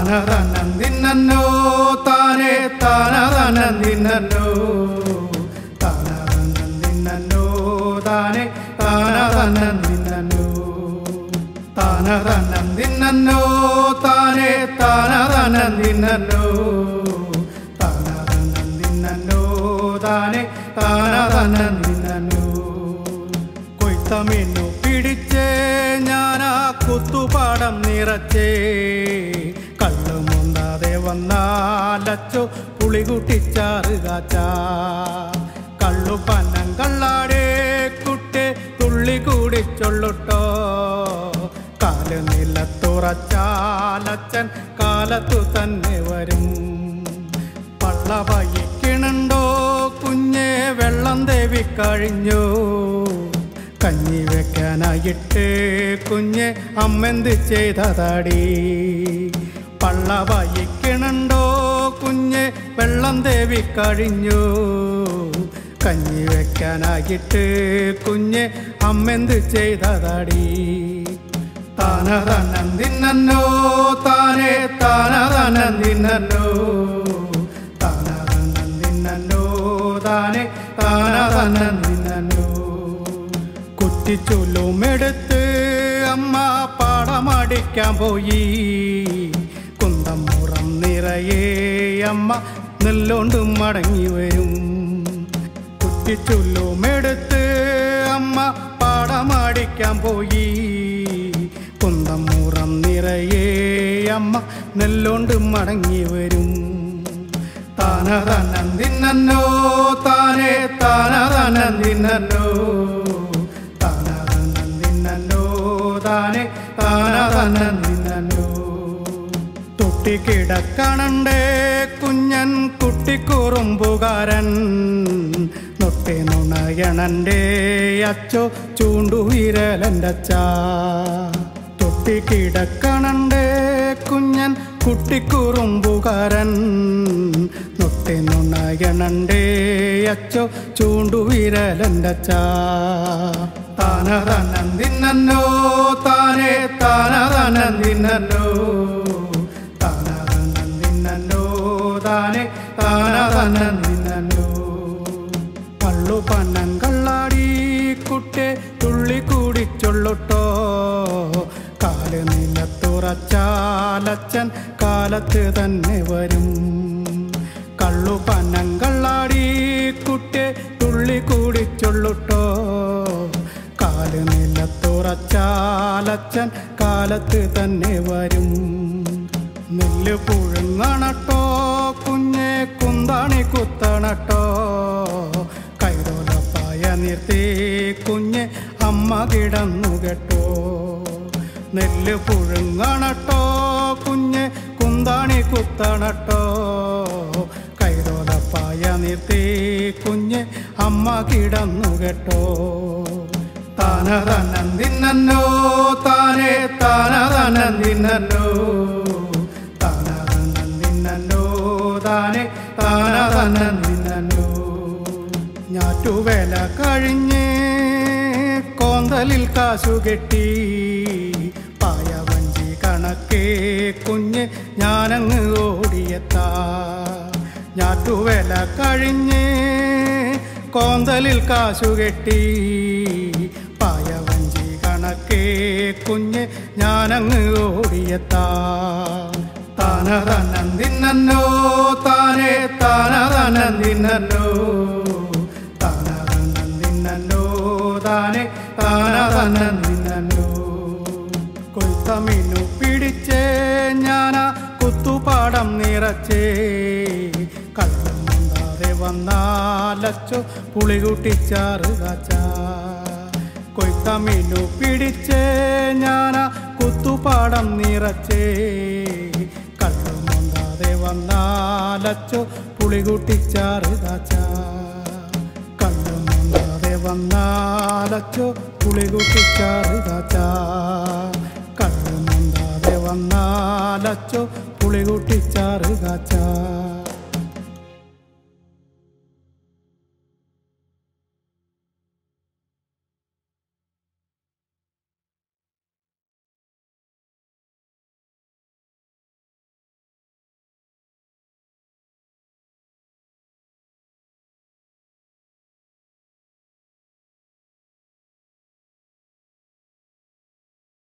താനതന്നോ താനേ താനതന്നോ താനതന്നോ താനേ താനതന്നോ താനതന്നോ താനേ താനതന്നോ താനതന്നോ താനേ താനതന്നോ കൊയ്ത്തമീനു പിടിച്ചേ ഞാനാ കുത്തുപാടം നിറച്ചേ കള്ളുമുണ്ടാതെ വന്നാലച്ചോ പുളികുട്ടിച്ചാറ് കാച്ച കള്ളു പന്നം കള്ളാടേ കുട്ടെ തുള്ളി കൂടിച്ചൊള്ളുട്ടോ കാല് നിലത്തുറച്ചാലച്ചൻ കാലത്തു തന്നെ വരും പള്ള വയ്ക്കണുണ്ടോ കുഞ്ഞെ വെള്ളം ദേവി കഴിഞ്ഞു കഞ്ഞി വെക്കാനായിട്ട് കുഞ്ഞെ അമ്മെന്ത് ചെയ്തതാടി പള്ള വയ്ക്കണുണ്ടോ കുഞ്ഞെ വെള്ളം ദേവി കഴിഞ്ഞു കഞ്ഞി വെക്കാനായിട്ട് കുഞ്ഞെ അമ്മെന്ത് ചെയ്തതാടി താനതന്നോ താനേ താനതന്നോ താനതന്നോ താനേ താനതന്നോ കുറ്റിച്ചൊല്ലുമെടുത്ത് അമ്മ പാടമടിക്കാൻ പോയി കുന്തമുറം നിറയെ അമ്മ നെല്ലോണ്ട് മടങ്ങി വരും കുറ്റിച്ചൊല്ലുമെടുത്ത് അമ്മ പാടമടിക്കാൻ പോയി കുന്തമുറം നിറയെ അമ്മ നെല്ലോണ്ട് മടങ്ങി വരും താനതന്നോ താനേ താനതന്നോ താനതന്നോ താനേ താനതന്നോ തൊട്ടിക്കിടക്കണണ്ടേ കുഞ്ഞൻ കുട്ടിക്കുറുമ്പുകാരൻ നൊട്ടി നുണയണൻ്റെ അച്ചോ ചൂണ്ടുവിരലൻ്റെ അച്ഛ തൊട്ടിക്കിടക്കണണ്ടേ കുഞ്ഞൻ കുട്ടിക്കുറുമ്പുകാരൻ നൊട്ടി നുണയണൻ്റെ അച്ചോ ചൂണ്ടുവിരലൻ്റെ അച്ഛ താനതന്നോ താനേ താനതന്നോ താനതന്നോ താനേ താനതന്നോ പള്ളു പന്നം കള്ളാടി കുട്ടെ തുള്ളി കൂടിച്ചൊള്ളുട്ടോ കാല് നിലത്തുറച്ചാലച്ചൻ കാലത്ത് തന്നെ വരും കള്ളു പന്നം കള്ളാടി കുട്ടെ തുള്ളി കൂടിച്ചൊള്ളുട്ടോ കാല് നിലത്തുറച്ചാലച്ചൻ കാലത്ത് തന്നെ വരും നെല്ല് പുഴുങ്ങണട്ടോ കുഞ്ഞെ കുന്താണി കുത്തണട്ടോ കൈതോലപ്പായ നിർത്തി കുഞ്ഞെ അമ്മ കിടന്നു കേട്ടോ നെല്ല് പുഴുങ്ങണട്ടോ കുഞ്ഞെ കുന്താണി കുത്തണട്ടോ കൈതോലപ്പായ നിർത്തി കുഞ്ഞെ അമ്മ കിടന്നു കേട്ടോ താനതന്നോ താനേ താനതന്നോ താനതന്നോ താനേ താനതന്നോ ഞാറ്റുവേല കഴിഞ്ഞ് കോന്തലിൽ കാശു കെട്ടി പായവഞ്ചി കണക്കേ കുഞ്ഞ് ഞാനങ്ങ് ഓടിയെത്താ ഞാറ്റുവേല കഴിഞ്ഞ് കോന്തലിൽ കാശു കെട്ടി പായവഞ്ചി കണക്കേ കുഞ്ഞ് ഞാനങ്ങ് ഓടിയെത്താ താനതന്നോ താനേ താനതന്നോ താനതന്നോ താനേ താനതന്നോ കൊയ്ത്തമീനു പിടിച്ചേ ഞാനാ കുത്തുപാടം നിറച്ചേ കള്ളം മുണ്ടാതെ വന്നാലച്ചോ പുളികുട്ടിച്ചാറ് കാച്ച കൊയ്ത്തമീനു പിടിച്ചേ ഞാനാ കുത്തുപാടം നിറച്ചേ കള്ളം മുണ്ടാതെ വന്നാലച്ചോ പുളികുട്ടിച്ചാറ് കാച്ച കള്ളം മുണ്ടാതെ വന്നാലച്ചോ പുളികുട്ടിച്ചാറ് കാച്ച കള്ളം മുണ്ടാതെ വന്നാലച്ചോ പുളികുട്ടിച്ചാറ് കാച്ച